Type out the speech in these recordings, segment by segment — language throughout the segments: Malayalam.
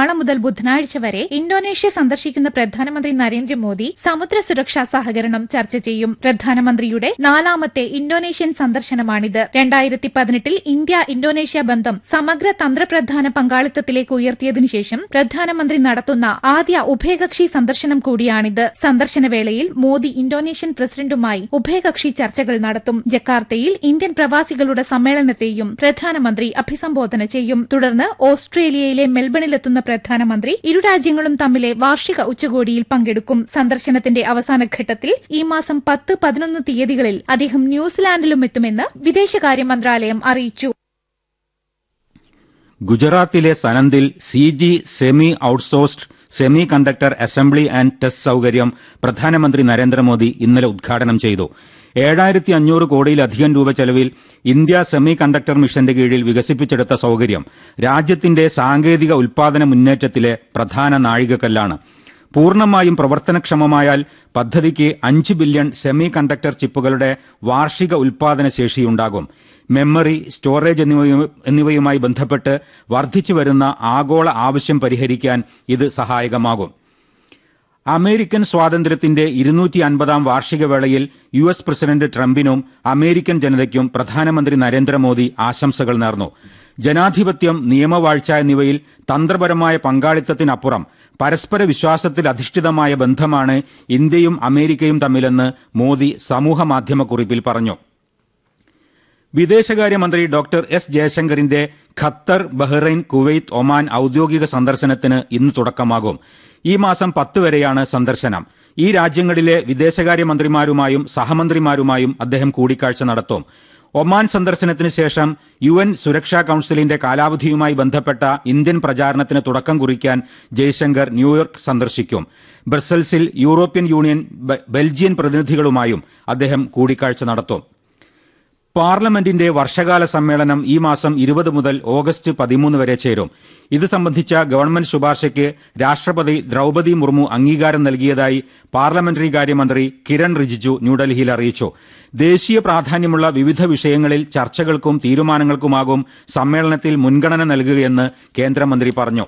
നാളെ മുതൽ ബുധനാഴ്ച വരെ ഇന്തോനേഷ്യ സന്ദർശിക്കുന്ന പ്രധാനമന്ത്രി നരേന്ദ്രമോദി സമുദ്ര സുരക്ഷാ സഹകരണം ചർച്ച ചെയ്യും പ്രധാനമന്ത്രിയുടെ നാലാമത്തെ ഇന്തോനേഷ്യൻ സന്ദർശനമാണിത് രണ്ടായിരത്തി പതിനെട്ടിൽ ഇന്ത്യ ഇന്തോനേഷ്യ ബന്ധം സമഗ്ര തന്ത്രപ്രധാന പങ്കാളിത്തത്തിലേക്ക് ഉയർത്തിയതിനു ശേഷം പ്രധാനമന്ത്രി നടത്തുന്ന ആദ്യ ഉഭയകക്ഷി സന്ദർശനം കൂടിയാണിത് സന്ദർശന വേളയിൽ മോദി ഇന്തോനേഷ്യൻ പ്രസിഡന്റുമായി ഉഭയകക്ഷി ചർച്ചകൾ നടത്തും ജക്കാർത്തയിൽ ഇന്ത്യൻ പ്രവാസികളുടെ സമ്മേളനത്തെയും പ്രധാനമന്ത്രി അഭിസംബോധന ചെയ്യും തുടർന്ന് ഓസ്ട്രേലിയയിലെ മെൽബണിലെത്തുന്ന പ്രധാനമന്ത്രി ഇരു രാജ്യങ്ങളും തമ്മിലെ വാർഷിക ഉച്ചകോടിയിൽ പങ്കെടുക്കും സന്ദർശനത്തിന്റെ അവസാന ഘട്ടത്തിൽ ഈ മാസം പത്ത് പതിനൊന്ന് തീയതികളിൽ അദ്ദേഹം ന്യൂസിലാൻഡിലും എത്തുമെന്ന് വിദേശകാര്യ മന്ത്രാലയം അറിയിച്ചു ഗുജറാത്തിലെ സനന്ദിൽ C G semi outsourced semi conductor assembly and test സൌകര്യം പ്രധാനമന്ത്രി നരേന്ദ്രമോദി ഇന്നലെ ഉദ്ഘാടനം ചെയ്തു ഏഴായിരത്തി അഞ്ഞൂറ് കോടിയിലധികം രൂപ ചെലവിൽ ഇന്ത്യ സെമി കണ്ടക്ടർ മിഷന്റെ കീഴിൽ വികസിപ്പിച്ചെടുത്ത സൌകര്യം രാജ്യത്തിന്റെ സാങ്കേതിക ഉൽപാദന മുന്നേറ്റത്തിലെ പ്രധാന നാഴികക്കല്ലാണ് പൂർണ്ണമായും പ്രവർത്തനക്ഷമമായാൽ പദ്ധതിക്ക് അഞ്ച് ബില്യൺ സെമി കണ്ടക്ടർ ചിപ്പുകളുടെ വാർഷിക ഉൽപാദന ശേഷിയുണ്ടാകും മെമ്മറി സ്റ്റോറേജ് എന്നിവയു- എന്നിവയുമായി ബന്ധപ്പെട്ട് വർദ്ധിച്ചുവരുന്ന ആഗോള ആവശ്യം പരിഹരിക്കാൻ ഇത് സഹായകമാകും അമേരിക്കൻ സ്വാതന്ത്ര്യത്തിന്റെ ഇരുന്നൂറ്റി അൻപതാം വാർഷിക വേളയിൽ യു എസ് പ്രസിഡന്റ് ട്രംപിനും അമേരിക്കൻ ജനതയ്ക്കും പ്രധാനമന്ത്രി നരേന്ദ്രമോദി ആശംസകൾ നേർന്നു ജനാധിപത്യം നിയമവാഴ്ച എന്നിവയിൽ തന്ത്രപരമായ പങ്കാളിത്തത്തിനപ്പുറം പരസ്പര വിശ്വാസത്തിൽ അധിഷ്ഠിതമായ ബന്ധമാണ് ഇന്ത്യയും അമേരിക്കയും തമ്മിലെന്ന് മോദി സമൂഹമാധ്യമക്കുറിപ്പിൽ പറഞ്ഞു വിദേശകാര്യമന്ത്രി ഡോക്ടർ എസ് ജയശങ്കറിന്റെ ഖത്തർ ബഹ്റൈൻ കുവൈത്ത് ഒമാൻ ഔദ്യോഗിക സന്ദർശനത്തിന് ഇന്ന് തുടക്കമാകും ഈ മാസം പത്ത് വരെയാണ് സന്ദർശനം ഈ രാജ്യങ്ങളിലെ വിദേശകാര്യമന്ത്രിമാരുമായും സഹമന്ത്രിമാരുമായും അദ്ദേഹം കൂടിക്കാഴ്ച നടത്തും ഒമാൻ സന്ദർശനത്തിന് ശേഷം യു എൻ സുരക്ഷാ കൌൺസിലിന്റെ കാലാവധിയുമായി ബന്ധപ്പെട്ട ഇന്ത്യൻ പ്രചാരണത്തിന് തുടക്കം കുറിക്കാൻ ജയശങ്കർ ന്യൂയോർക്ക് സന്ദർശിക്കും ബ്രസൽസിൽ യൂറോപ്യൻ യൂണിയൻ ബെ- ബെൽജിയൻ പ്രതിനിധികളുമായും അദ്ദേഹം കൂടിക്കാഴ്ച നടത്തും പാർലമെന്റിന്റെ വർഷകാല സമ്മേളനം ഈ മാസം ഇരുപത് മുതൽ ഓഗസ്റ്റ് പതിമൂന്ന് വരെ ചേരും ഇത് സംബന്ധിച്ച ഗവൺമെന്റ് ശുപാർശയ്ക്ക് രാഷ്ട്രപതി ദ്രൗപദി മുർമു അംഗീകാരം നൽകിയതായി പാർലമെന്ററി കാര്യമന്ത്രി കിരൺ റിജിജു ന്യൂഡൽഹിയിൽ അറിയിച്ചു ദേശീയ പ്രാധാന്യമുള്ള വിവിധ വിഷയങ്ങളിൽ ചർച്ചകൾക്കും തീരുമാനങ്ങൾക്കുമാകും സമ്മേളനത്തിൽ മുൻഗണന നൽകുകയെന്ന് കേന്ദ്രമന്ത്രി പറഞ്ഞു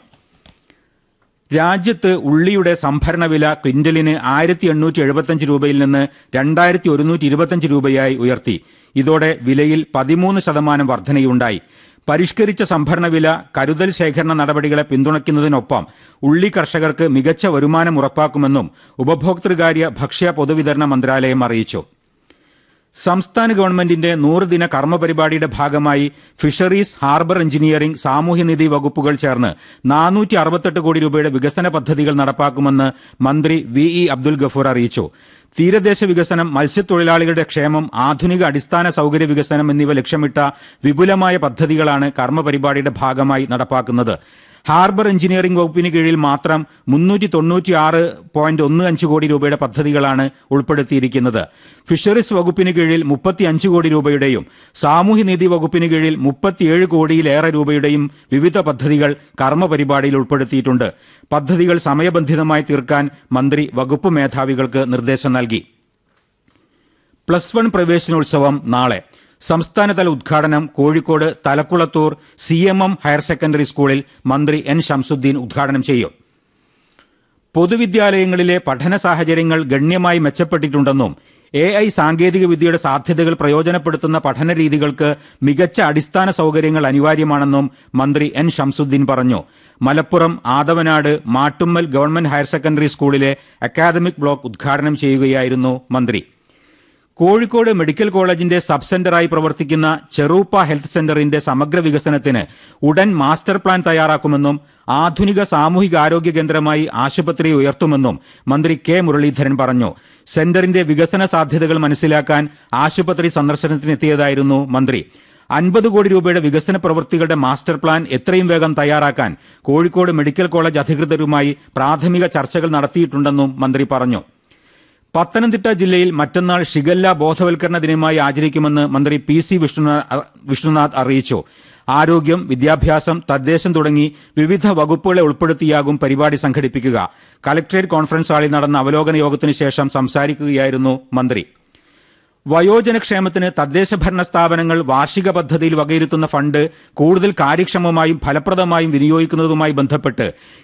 രാജ്യത്ത് ഉള്ളിയുടെ സംഭരണ വില ക്വിന്റലിന് ആയിരത്തി എണ്ണൂറ്റി എഴുപത്തഞ്ച് രൂപയിൽ നിന്ന് രണ്ടായിരത്തി ഒരുന്നൂറ്റി ഇരുപത്തഞ്ച് രൂപയായി ഉയർത്തി ഇതോടെ വിലയിൽ പതിമൂന്ന് ശതമാനം വർധനയുണ്ടായി പരിഷ്കരിച്ച സംഭരണ വില കരുതൽ ശേഖരണ നടപടികളെ പിന്തുണയ്ക്കുന്നതിനൊപ്പം ഉള്ളി കർഷകർക്ക് മികച്ച വരുമാനം ഉറപ്പാക്കുമെന്നും ഉപഭോക്തൃകാര്യ ഭക്ഷ്യ പൊതുവിതരണ മന്ത്രാലയം അറിയിച്ചു സംസ്ഥാന ഗവൺമെന്റിന്റെ നൂറ് ദിന കർമ്മപരിപാടിയുടെ ഭാഗമായി ഫിഷറീസ് ഹാർബർ എഞ്ചിനീയറിംഗ് സാമൂഹ്യനിധി വകുപ്പുകൾ ചേർന്ന് നാനൂറ്റി അറുപത്തെട്ട് കോടി രൂപയുടെ വികസന പദ്ധതികൾ നടപ്പാക്കുമെന്ന് മന്ത്രി വി ഇ അബ്ദുൽ ഗഫൂർ അറിയിച്ചു തീരദേശ വികസനം മത്സ്യത്തൊഴിലാളികളുടെ ക്ഷേമം ആധുനിക അടിസ്ഥാന സൌകര്യ വികസനം എന്നിവ ലക്ഷ്യമിട്ട വിപുലമായ പദ്ധതികളാണ് കർമ്മപരിപാടിയുടെ ഭാഗമായി നടപ്പാക്കുന്നത് ഹാർബർ എഞ്ചിനീയറിംഗ് വകുപ്പിന് കീഴിൽ മാത്രം മുന്നൂറ്റി തൊണ്ണൂറ്റിയാറ് പോയിന്റ് ഒന്ന് അഞ്ച് കോടി രൂപയുടെ പദ്ധതികളാണ് ഉൾപ്പെടുത്തിയിരിക്കുന്നത് ഫിഷറീസ് വകുപ്പിന് കീഴിൽ മുപ്പത്തി അഞ്ച് കോടി രൂപയുടെയും സാമൂഹ്യനീതി വകുപ്പിന് കീഴിൽ മുപ്പത്തിയേഴ് കോടിയിലേറെ രൂപയുടെയും വിവിധ പദ്ധതികൾ കർമ്മപരിപാടിയിൽ ഉൾപ്പെടുത്തിയിട്ടുണ്ട് പദ്ധതികൾ സമയബന്ധിതമായി തീർക്കാൻ മന്ത്രി വകുപ്പ് മേധാവികൾക്ക് നിർദ്ദേശം നൽകി പ്ലസ് വൺ പ്രവേശനോത്സവം നാളെ സംസ്ഥാനതല ഉദ്ഘാടനം Kozhikode Thalakkulathur C M M higher secondary സ്കൂളിൽ മന്ത്രി എൻ ഷംസുദ്ദീൻ ഉദ്ഘാടനം ചെയ്യും പൊതുവിദ്യാലയങ്ങളിലെ പഠന സാഹചര്യങ്ങൾ ഗണ്യമായി മെച്ചപ്പെട്ടിട്ടുണ്ടെന്നും എ ഐ സാങ്കേതിക വിദ്യയുടെ സാധ്യതകൾ പ്രയോജനപ്പെടുത്തുന്ന പഠന രീതികൾക്ക് മികച്ച അടിസ്ഥാന സൌകര്യങ്ങൾ അനിവാര്യമാണെന്നും മന്ത്രി എൻ ഷംസുദ്ദീൻ പറഞ്ഞു Malappuram Athavanad Mattummal government higher secondary സ്കൂളിലെ അക്കാദമിക് ബ്ലോക്ക് ഉദ്ഘാടനം ചെയ്യുകയായിരുന്നു മന്ത്രി കോഴിക്കോട് മെഡിക്കൽ കോളേജിന്റെ സബ് സെന്ററായി പ്രവർത്തിക്കുന്ന ചെറൂപ്പ ഹെൽത്ത് സെന്ററിന്റെ സമഗ്ര വികസനത്തിന് ഉടൻ മാസ്റ്റർ പ്ലാൻ തയ്യാറാക്കുമെന്നും ആധുനിക സാമൂഹിക ആരോഗ്യ കേന്ദ്രമായി ആശുപത്രി ഉയർത്തുമെന്നും മന്ത്രി കെ മുരളീധരൻ പറഞ്ഞു സെന്ററിന്റെ വികസന സാധ്യതകൾ മനസ്സിലാക്കാൻ ആശുപത്രി സന്ദർശനത്തിനെത്തിയതായിരുന്നു മന്ത്രി അൻപത് കോടി രൂപയുടെ വികസന പ്രവൃത്തികളുടെ മാസ്റ്റർ പ്ലാൻ എത്രയും വേഗം തയ്യാറാക്കാൻ കോഴിക്കോട് മെഡിക്കൽ കോളേജ് അധികൃതരുമായി പ്രാഥമിക ചർച്ചകൾ നടത്തിയിട്ടുണ്ടെന്നും മന്ത്രി പറഞ്ഞു പത്തനംതിട്ട ജില്ലയിൽ മറ്റന്നാൾ ഷിഗല്ല ബോധവൽക്കരണ ദിനമായി ആചരിക്കുമെന്ന് മന്ത്രി പി സി വിഷ്ണുനാഥ് വിഷ്ണുനാഥ് അറിയിച്ചു ആരോഗ്യം വിദ്യാഭ്യാസം തദ്ദേശം തുടങ്ങി വിവിധ വകുപ്പുകളെ ഉൾപ്പെടുത്തിയാകും പരിപാടി സംഘടിപ്പിക്കുക കലക്ട്രേറ്റ് കോൺഫറൻസ് ഹാളിൽ നടന്ന അവലോകന യോഗത്തിന് ശേഷം സംസാരിക്കുകയായിരുന്നു മന്ത്രി വയോജനക്ഷേമത്തിന് തദ്ദേശ ഭരണ സ്ഥാപനങ്ങൾ വാർഷിക പദ്ധതിയിൽ വകയിരുത്തുന്ന ഫണ്ട് കൂടുതൽ കാര്യക്ഷമമായും ഫലപ്രദമായും വിനിയോഗിക്കുന്നതുമായി ബന്ധപ്പെട്ട്